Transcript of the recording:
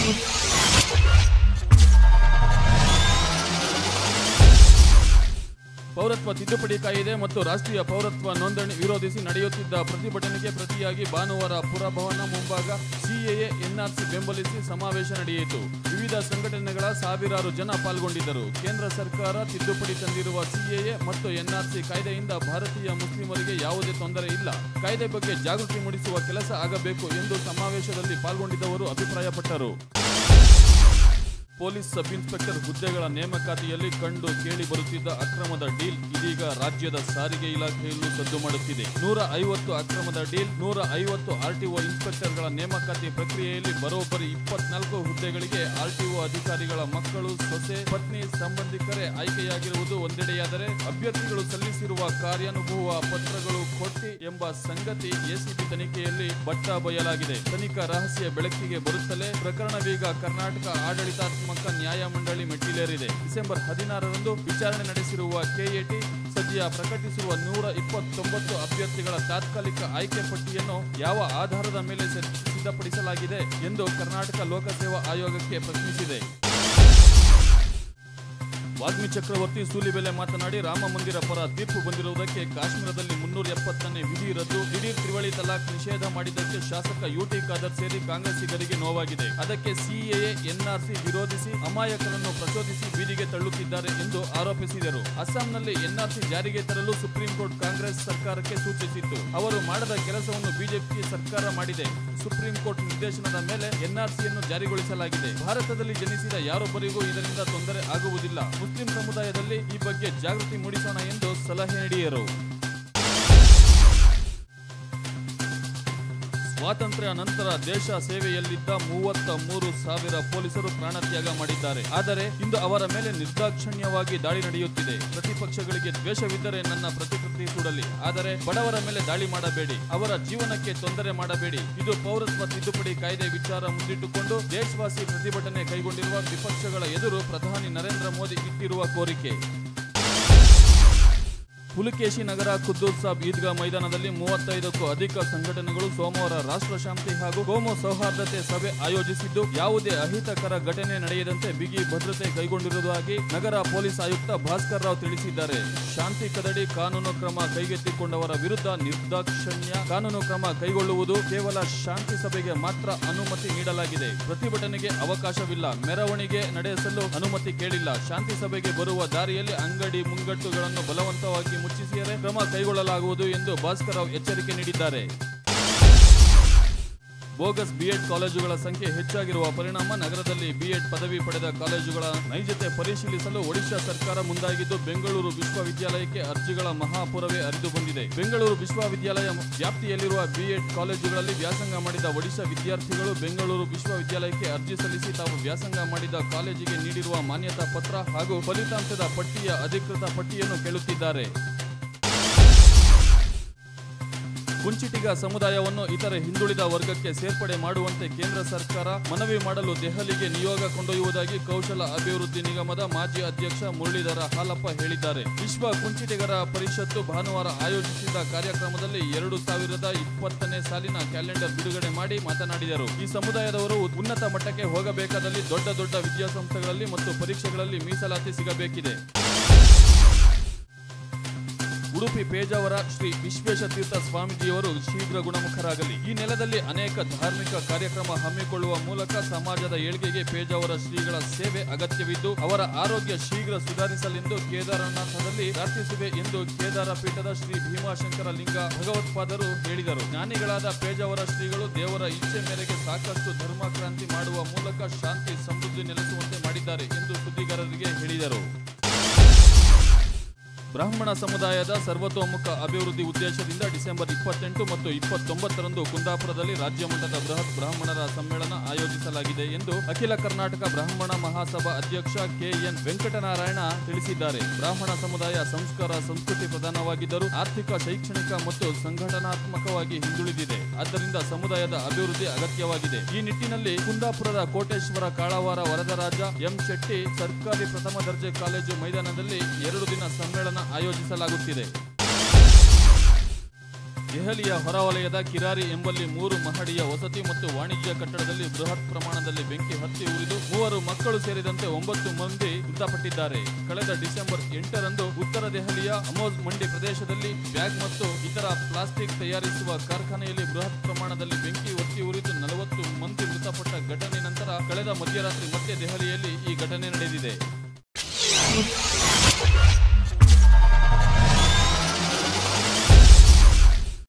ಪೌರತ್ವ ತಿದ್ದುಪಡಿ ಕಾಯಿದೆ ಮತ್ತು ರಾಷ್ಟ್ರೀಯ ಪೌರತ್ವ ನೋಂದಣಿ ವಿರೋಧಿಸಿ ನಡೆಯುತ್ತಿದ್ದ ಪ್ರತಿಭಟನೆಗೆ ಪ್ರತಿಯಾಗಿ ಭಾನುವಾರ ಪುರಭವನ ಮುಂಭಾಗ ಸಿಎಎ ಎನ್ಆರ್ಸಿ ಬೆಂಬಲಿಸಿ ಸಮಾವೇಶ ನಡೆಯಿತು ವಿವಿಧ ಸಂಘಟನೆಗಳ ಸಾವಿರಾರು ಜನ ಪಾಲ್ಗೊಂಡಿದ್ದರು ಕೇಂದ್ರ ಸರ್ಕಾರ ತಿದ್ದುಪಡಿ ತಂದಿರುವ ಸಿಎಎ ಮತ್ತು ಎನ್ಆರ್ಸಿ ಕಾಯ್ದೆಯಿಂದ ಭಾರತೀಯ ಮುಸ್ಲಿಮರಿಗೆ ಯಾವುದೇ ತೊಂದರೆ ಇಲ್ಲ ಕಾಯ್ದೆ ಬಗ್ಗೆ ಜಾಗೃತಿ ಮೂಡಿಸುವ ಕೆಲಸ ಆಗಬೇಕು ಎಂದು ಸಮಾವೇಶದಲ್ಲಿ ಪಾಲ್ಗೊಂಡಿದ್ದವರು ಅಭಿಪ್ರಾಯಪಟ್ಟರು ಪೊಲೀಸ್ ಸಬ್ ಇನ್ಸ್ಪೆಕ್ಟರ್ ಹುದ್ದೆಗಳ ನೇಮಕಾತಿಯಲ್ಲಿ ಕಂಡು ಕೇಳಿ ಬರುತ್ತಿದ್ದ ಅಕ್ರಮದ ಡೀಲ್ ಇದೀಗ ರಾಜ್ಯದ ಸಾರಿಗೆ ಇಲಾಖೆಯಲ್ಲೂ ಸದ್ದು ಮಾಡುತ್ತಿದೆ ನೂರ ಐವತ್ತು ಅಕ್ರಮದ ಡೀಲ್ ನೂರ ಐವತ್ತು ಆರ್ಟಿಒ ಇನ್ಸ್ಪೆಕ್ಟರ್ಗಳ ನೇಮಕಾತಿ ಪ್ರಕ್ರಿಯೆಯಲ್ಲಿ ಬರೋಬ್ಬರಿ ಇಪ್ಪತ್ನಾಲ್ಕು ಹುದ್ದೆಗಳಿಗೆ ಆರ್ಟಿಒ ಅಧಿಕಾರಿಗಳ ಮಕ್ಕಳು ಸೊಸೆ ಪತ್ನಿ ಸಂಬಂಧಿಕರೇ ಆಯ್ಕೆಯಾಗಿರುವುದು ಒಂದೆಡೆಯಾದರೆ ಅಭ್ಯರ್ಥಿಗಳು ಸಲ್ಲಿಸಿರುವ ಕಾರ್ಯಾನುಭವ ಪತ್ರಗಳು ಕೊಟ್ಟಿ ಎಂಬ ಸಂಗತಿ ಎಸಿಬಿ ತನಿಖೆಯಲ್ಲಿ ಬಟ್ಟ ಬಯಲಾಗಿದೆ ತನಿಖಾ ರಹಸ್ಯ ಬೆಳಕಿಗೆ ಬರುತ್ತಲೇ ಪ್ರಕರಣವೀಗ ಕರ್ನಾಟಕ ಆಡಳಿತಾತ್ಮಕ ನ್ಯಾಯಮಂಡಳಿ ಮೆಟ್ಟಿಲೇರಿದೆ ಡಿಸೆಂಬರ್ ಹದಿನಾರರಂದು ವಿಚಾರಣೆ ನಡೆಸಿರುವ ಕೆಎಟಿ ಸದ್ಯ ಪ್ರಕಟಿಸಿರುವ ನೂರ ಇಪ್ಪತ್ತೊಂಬತ್ತು ಅಭ್ಯರ್ಥಿಗಳ ತಾತ್ಕಾಲಿಕ ಆಯ್ಕೆ ಪಟ್ಟಿಯನ್ನು ಯಾವ ಆಧಾರದ ಮೇಲೆ ಸಿದ್ಧ- ಸಿದ್ಧಪಡಿಸಲಾಗಿದೆ ಎಂದು ಕರ್ನಾಟಕ ಲೋಕಸೇವಾ ಆಯೋಗಕ್ಕೆ ಪ್ರಶ್ನಿಸಿದೆ ವಾಗ್ಮಿ ಚಕ್ರವರ್ತಿ ಸೂಲಿಬೆಲೆ ಮಾತನಾಡಿ ರಾಮ ಮಂದಿರ ಪರ ತೀರ್ಪು ಬಂದಿರುವುದಕ್ಕೆ ಕಾಶ್ಮೀರದಲ್ಲಿ ಮುನ್ನೂರ ಎಪ್ಪತ್ತನೇ ವಿಧಿ ರದ್ದು ದಿಢೀರ್ ತ್ರಿವಳಿ ತಲಾಕ್ ನಿಷೇಧ ಮಾಡಿದ್ದಕ್ಕೆ ಶಾಸಕ ಯುಟಿ ಖಾದರ್ ಸೇರಿ ಕಾಂಗ್ರೆಸ್ಸಿಗರಿಗೆ ನೋವಾಗಿದೆ ಅದಕ್ಕೆ ಸಿಎಎ ಎನ್ಆರ್ಸಿ ವಿರೋಧಿಸಿ ಅಮಾಯಕರನ್ನು ಪ್ರಚೋದಿಸಿ ಬೀದಿಗೆ ತಳ್ಳುತ್ತಿದ್ದಾರೆ ಎಂದು ಆರೋಪಿಸಿದರು ಅಸ್ಸಾಂನಲ್ಲಿ ಎನ್ಆರ್ಸಿ ಜಾರಿಗೆ ತರಲು ಸುಪ್ರೀಂ ಕೋರ್ಟ್ ಕಾಂಗ್ರೆಸ್ ಸರ್ಕಾರಕ್ಕೆ ಸೂಚಿಸಿತ್ತು ಅವರು ಮಾಡದ ಕೆಲಸವನ್ನು ಬಿಜೆಪಿ ಸರ್ಕಾರ ಮಾಡಿದೆ ಸುಪ್ರೀಂ ಕೋರ್ಟ್ ನಿರ್ದೇಶನದ ಮೇಲೆ ಎನ್ಆರ್ಸಿಯನ್ನು ಜಾರಿಗೊಳಿಸಲಾಗಿದೆ ಭಾರತದಲ್ಲಿ ಜನಿಸಿದ ಯಾರೊಬ್ಬರಿಗೂ ಇದರಿಂದ ತೊಂದರೆ ಆಗುವುದಿಲ್ಲ ಮುಸ್ಲಿಂ ಸಮುದಾಯದಲ್ಲಿ ಈ ಬಗ್ಗೆ ಜಾಗೃತಿ ಮೂಡಿಸೋಣ ಎಂದು ಸಲಹೆ ನೀಡಿದರು ಸ್ವಾತಂತ್ರ್ಯ ನಂತರ ದೇಶ ಸೇವೆಯಲ್ಲಿದ್ದ ಮೂವತ್ತ ಮೂರು ಸಾವಿರ ಪೊಲೀಸರು ಪ್ರಾಣತ್ಯಾಗ ಮಾಡಿದ್ದಾರೆ ಆದರೆ ಇಂದು ಅವರ ಮೇಲೆ ನಿರ್ದಾಕ್ಷಣ್ಯವಾಗಿ ದಾಳಿ ನಡೆಯುತ್ತಿದೆ ಪ್ರತಿಪಕ್ಷಗಳಿಗೆ ದ್ವೇಷವಿದ್ದರೆ ನನ್ನ ಪ್ರತಿಕೃತಿ ಸುಡಲಿ ಆದರೆ ಬಡವರ ಮೇಲೆ ದಾಳಿ ಮಾಡಬೇಡಿ ಅವರ ಜೀವನಕ್ಕೆ ತೊಂದರೆ ಮಾಡಬೇಡಿ ಇದು ಪೌರತ್ವ ತಿದ್ದುಪಡಿ ಕಾಯ್ದೆ ವಿಚಾರ ಮುಂದಿಟ್ಟುಕೊಂಡು ದೇಶವಾಸಿ ಪ್ರತಿಭಟನೆ ಕೈಗೊಂಡಿರುವ ವಿಪಕ್ಷಗಳ ಎದುರು ಪ್ರಧಾನಿ ನರೇಂದ್ರ ಮೋದಿ ಇಟ್ಟಿರುವ ಕೋರಿಕೆ ಪುಲಕೇಶಿ ನಗರ ಖುದ್ದೂರ್ ಸಾಬ್ ಈದ್ಗಾ ಮೈದಾನದಲ್ಲಿ ಮೂವತ್ತೈದಕ್ಕೂ ಅಧಿಕ ಸಂಘಟನೆಗಳು ಸೋಮವಾರ ರಾಷ್ಟ್ರ ಶಾಂತಿ ಹಾಗೂ ಕೋಮು ಸೌಹಾರ್ದತೆ ಸಭೆ ಆಯೋಜಿಸಿದ್ದು ಯಾವುದೇ ಅಹಿತಕರ ಘಟನೆ ನಡೆಯದಂತೆ ಬಿಗಿ ಭದ್ರತೆ ಕೈಗೊಂಡಿರುವುದಾಗಿ ನಗರ ಪೊಲೀಸ್ ಆಯುಕ್ತ ಭಾಸ್ಕರ್ ರಾವ್ ತಿಳಿಸಿದ್ದಾರೆ ಶಾಂತಿ ಕದಡಿ ಕಾನೂನು ಕ್ರಮ ಕೈಗೆತ್ತಿಕೊಂಡವರ ವಿರುದ್ಧ ನಿರ್ದಾಕ್ಷಣ್ಯ ಕಾನೂನು ಕ್ರಮ ಕೈಗೊಳ್ಳುವುದು ಕೇವಲ ಶಾಂತಿ ಸಭೆಗೆ ಮಾತ್ರ ಅನುಮತಿ ನೀಡಲಾಗಿದೆ ಪ್ರತಿಭಟನೆಗೆ ಅವಕಾಶವಿಲ್ಲ ಮೆರವಣಿಗೆ ನಡೆಸಲು ಅನುಮತಿ ಕೇಳಿಲ್ಲ ಶಾಂತಿ ಸಭೆಗೆ ಬರುವ ದಾರಿಯಲ್ಲಿ ಅಂಗಡಿ ಮುಂಗಟ್ಟುಗಳನ್ನು ಬಲವಂತವಾಗಿ ಮುಚ್ಚಿಸಿದರೆ ಕ್ರಮ ಕೈಗೊಳ್ಳಲಾಗುವುದು ಎಂದು ಭಾಸ್ಕರ್ ರಾವ್ ಎಚ್ಚರಿಕೆ ನೀಡಿದ್ದಾರೆ ಬೋಗಸ್ ಬಿಎಡ್ ಕಾಲೇಜುಗಳ ಸಂಖ್ಯೆ ಹೆಚ್ಚಾಗಿರುವ ಪರಿಣಾಮ ನಗರದಲ್ಲಿ ಬಿಎಡ್ ಪದವಿ ಪಡೆದ ಕಾಲೇಜುಗಳ ನೈಜತೆ ಪರಿಶೀಲಿಸಲು ಒಡಿಶಾ ಸರ್ಕಾರ ಮುಂದಾಗಿದ್ದು ಬೆಂಗಳೂರು ವಿಶ್ವವಿದ್ಯಾಲಯಕ್ಕೆ ಅರ್ಜಿಗಳ ಮಹಾಪುರವೇ ಹರಿದು ಬಂದಿದೆ ಬೆಂಗಳೂರು ವಿಶ್ವವಿದ್ಯಾಲಯ ವ್ಯಾಪ್ತಿಯಲ್ಲಿರುವ ಬಿಎಡ್ ಕಾಲೇಜುಗಳಲ್ಲಿ ವ್ಯಾಸಂಗ ಮಾಡಿದ ಒಡಿಶಾ ವಿದ್ಯಾರ್ಥಿಗಳು ಬೆಂಗಳೂರು ವಿಶ್ವವಿದ್ಯಾಲಯಕ್ಕೆ ಅರ್ಜಿ ಸಲ್ಲಿಸಿ ತಾವು ವ್ಯಾಸಂಗ ಮಾಡಿದ ಕಾಲೇಜಿಗೆ ನೀಡಿರುವ ಮಾನ್ಯತಾ ಪತ್ರ ಹಾಗೂ ಫಲಿತಾಂಶದ ಪಟ್ಟಿಯ ಅಧಿಕೃತ ಪಟ್ಟಿಯನ್ನು ಕೇಳುತ್ತಿದ್ದಾರೆ ಕುಂಚಿಟಿಗ ಸಮುದಾಯವನ್ನು ಇತರೆ ಹಿಂದುಳಿದ ವರ್ಗಕ್ಕೆ ಸೇರ್ಪಡೆ ಮಾಡುವಂತೆ ಕೇಂದ್ರ ಸರ್ಕಾರ ಮನವಿ ಮಾಡಲು ದೆಹಲಿಗೆ ನಿಯೋಗ ಕೊಂಡೊಯ್ಯುವುದಾಗಿ ಕೌಶಲ ಅಭಿವೃದ್ಧಿ ನಿಗಮದ ಮಾಜಿ ಅಧ್ಯಕ್ಷ ಮುರಳೀಧರ ಹಾಲಪ್ಪ ಹೇಳಿದ್ದಾರೆ ವಿಶ್ವ ಕುಂಚಿಟಿಗರ ಪರಿಷತ್ತು ಭಾನುವಾರ ಆಯೋಜಿಸಿದ ಕಾರ್ಯಕ್ರಮದಲ್ಲಿ ಎರಡು ಸಾವಿರದ ಇಪ್ಪತ್ತನೇ ಸಾಲಿನ ಕ್ಯಾಲೆಂಡರ್ ಬಿಡುಗಡೆ ಮಾಡಿ ಮಾತನಾಡಿದರು ಈ ಸಮುದಾಯದವರು ಉನ್ನತ ಮಟ್ಟಕ್ಕೆ ಹೋಗಬೇಕಾದಲ್ಲಿ ದೊಡ್ಡ ದೊಡ್ಡ ವಿದ್ಯಾಸಂಸ್ಥೆಗಳಲ್ಲಿ ಮತ್ತು ಪರೀಕ್ಷೆಗಳಲ್ಲಿ ಮೀಸಲಾತಿ ಸಿಗಬೇಕಿದೆ ಉಡುಪಿ ಪೇಜಾವರ ಶ್ರೀ ವಿಶ್ವೇಶತೀರ್ಥ ಸ್ವಾಮೀಜಿಯವರು ಶೀಘ್ರ ಗುಣಮುಖರಾಗಲಿ ಈ ನೆಲದಲ್ಲಿ ಅನೇಕ ಧಾರ್ಮಿಕ ಕಾರ್ಯಕ್ರಮ ಹಮ್ಮಿಕೊಳ್ಳುವ ಮೂಲಕ ಸಮಾಜದ ಏಳ್ಗೆಗೆ ಪೇಜಾವರ ಶ್ರೀಗಳ ಸೇವೆ ಅಗತ್ಯವಿದ್ದು ಅವರ ಆರೋಗ್ಯ ಶೀಘ್ರ ಸುಧಾರಿಸಲೆಂದು ಕೇದಾರನಾಥದಲ್ಲಿ ಪ್ರಾರ್ಥಿಸುವೆ ಎಂದು ಕೇದಾರ ಪೀಠದ ಶ್ರೀ ಭೀಮಾಶಂಕರ ಲಿಂಗ ಭಗವತ್ಪಾದರು ಹೇಳಿದರು ಜ್ಞಾನಿಗಳಾದ ಪೇಜಾವರ ಶ್ರೀಗಳು ದೇವರ ಇಚ್ಛೆ ಮೇರೆಗೆ ಸಾಕಷ್ಟು ಧರ್ಮಕ್ರಾಂತಿ ಮಾಡುವ ಮೂಲಕ ಶಾಂತಿ ಸಮೃದ್ಧಿ ನೆಲೆಸುವಂತೆ ಮಾಡಿದ್ದಾರೆ ಎಂದು ಸುದ್ದಿಗಾರರಿಗೆ ಹೇಳಿದರು ಬ್ರಾಹ್ಮಣ ಸಮುದಾಯದ ಸರ್ವತೋಮುಖ ಅಭಿವೃದ್ಧಿ ಉದ್ದೇಶದಿಂದ ಡಿಸೆಂಬರ್ ಇಪ್ಪತ್ತೆಂಟು ಮತ್ತು ಇಪ್ಪತ್ತೊಂಬತ್ತರಂದು ಕುಂದಾಪುರದಲ್ಲಿ ರಾಜ್ಯ ಮಟ್ಟದ ಬೃಹತ್ ಬ್ರಾಹ್ಮಣರ ಸಮ್ಮೇಳನ ಆಯೋಜಿಸಲಾಗಿದೆ ಎಂದು ಅಖಿಲ ಕರ್ನಾಟಕ ಬ್ರಾಹ್ಮಣ ಮಹಾಸಭಾ ಅಧ್ಯಕ್ಷ ಕೆಎನ್ ವೆಂಕಟನಾರಾಯಣ ತಿಳಿಸಿದ್ದಾರೆ ಬ್ರಾಹ್ಮಣ ಸಮುದಾಯ ಸಂಸ್ಕಾರ ಸಂಸ್ಕೃತಿ ಪ್ರಧಾನವಾಗಿದ್ದರೂ ಆರ್ಥಿಕ ಶೈಕ್ಷಣಿಕ ಮತ್ತು ಸಂಘಟನಾತ್ಮಕವಾಗಿ ಹಿಂದುಳಿದಿದೆ ಆದ್ದರಿಂದ ಸಮುದಾಯದ ಅಭಿವೃದ್ಧಿ ಅಗತ್ಯವಾಗಿದೆ ಈ ನಿಟ್ಟಿನಲ್ಲಿ ಕುಂದಾಪುರದ ಕೋಟೇಶ್ವರ ಕಾಳವಾರ ವರದರಾಜ ಎಂ ಶೆಟ್ಟಿ ಸರ್ಕಾರಿ ಪ್ರಥಮ ದರ್ಜೆ ಕಾಲೇಜು ಮೈದಾನದಲ್ಲಿ ಎರಡು ದಿನ ಸಮ್ಮೇಳನ ಆಯೋಜಿಸಲಾಗುತ್ತಿದೆ ದೆಹಲಿಯ ಹೊರವಲಯದ ಕಿರಾರಿ ಎಂಬಲ್ಲಿ ಮೂರು ಮಹಡಿಯ ವಸತಿ ಮತ್ತು ವಾಣಿಜ್ಯ ಕಟ್ಟಡದಲ್ಲಿ ಬೃಹತ್ ಪ್ರಮಾಣದಲ್ಲಿ ಬೆಂಕಿ ಹತ್ತಿ ಉರಿದು ಮೂವರು ಮಕ್ಕಳು ಸೇರಿದಂತೆ ಒಂಬತ್ತು ಮಂದಿ ಮೃತಪಟ್ಟಿದ್ದಾರೆ ಕಳೆದ ಡಿಸೆಂಬರ್ ಎಂಟರಂದು ಉತ್ತರ ದೆಹಲಿಯ ಅಮೋಜ್ ಮಂಡಿ ಪ್ರದೇಶದಲ್ಲಿ ಬ್ಯಾಗ್ ಮತ್ತು ಇತರ ಪ್ಲಾಸ್ಟಿಕ್ ತಯಾರಿಸುವ ಕಾರ್ಖಾನೆಯಲ್ಲಿ ಬೃಹತ್ ಪ್ರಮಾಣದಲ್ಲಿ ಬೆಂಕಿ ಒತ್ತಿ ಉರಿದು ನಲವತ್ತು ಮಂದಿ ಮೃತಪಟ್ಟ ಘಟನೆ ನಂತರ ಕಳೆದ ಮಧ್ಯರಾತ್ರಿ ಮತ್ತೆ ದೆಹಲಿಯಲ್ಲಿ ಈ ಘಟನೆ ನಡೆದಿದೆ